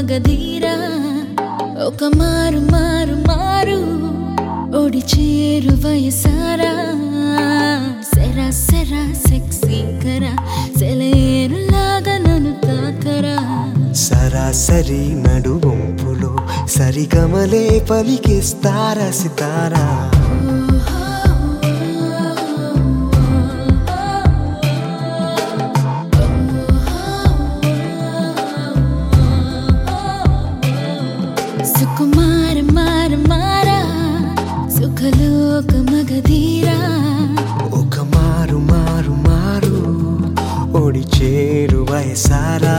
మగధీరా ఒక మారు మారు మారు ఓడి చేరు వయసారా సెరా సెరా సెక్సీ కరా సెలయేరులాగా నన్ను తాకరా సరాసరి నడువంపులో సరిగమలే పలికిస్తారా సితారా సుకుమార మార మారా సుఖలోక మగధీరా ఒక మారు మారు మారు ఓడి చేరు వయసారా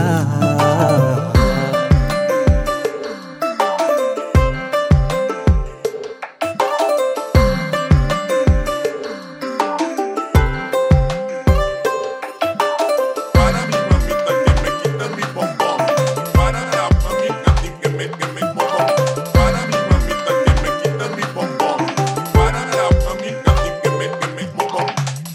Para mi mamita que me quita mi bombón. Para la mamita que me que me bombón. Para mi mamita que me quita mi bombón. Para la mamita que me que me bombón.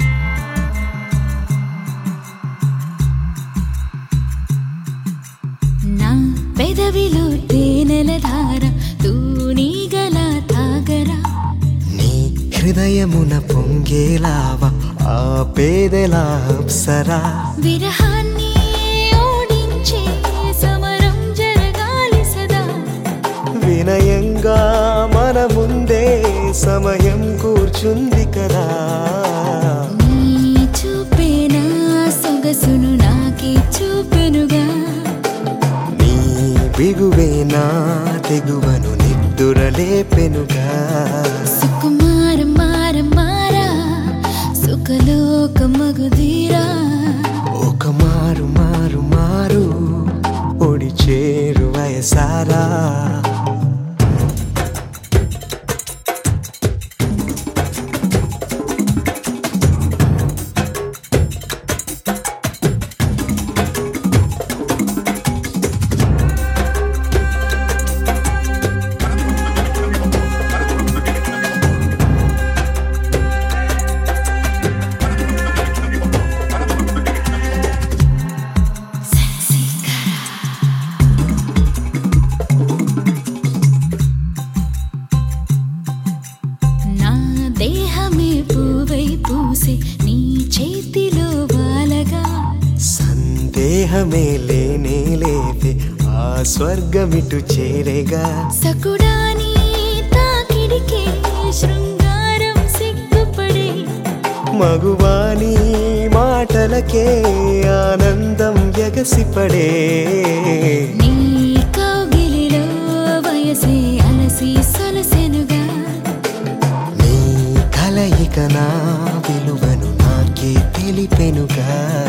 నా పెదవిలో తేనెల ధార తూనీగల తాగరా నీ హృదయమున పొంగేలావ ఆ పేదెలా అప్సరా విరహాన్ని ఓడించే సమరం జరగాలి సదా వినయంగా మన ముందే సమయం కూర్చుంది కదా నీ చూపేనా సొగసును నాకే చూపెనుగా నీ బిగువేనా తెగువను నిద్దురలేపెనుగా సుకుమార మార మారా సుఖలోక మగుధీరా ఒక మారు మారు మారు ఒడి చేరు వయసారా నా దేహమే పూవై పూసే నీ చేతిలో వాలగా సందేహమే లేనే లేదే ఆ స్వర్గమిటు చేరేగా సకుడాని తాకిడికే శృంగారం సిగ్గుపడే మగువాని మాటలకే ఆనందం ఎగసిపడే నీ కౌగిలిలో వయసే అలసి సొలసెనుగా నీ కలయిక నా విలువను నాకే తెలిపెనుగా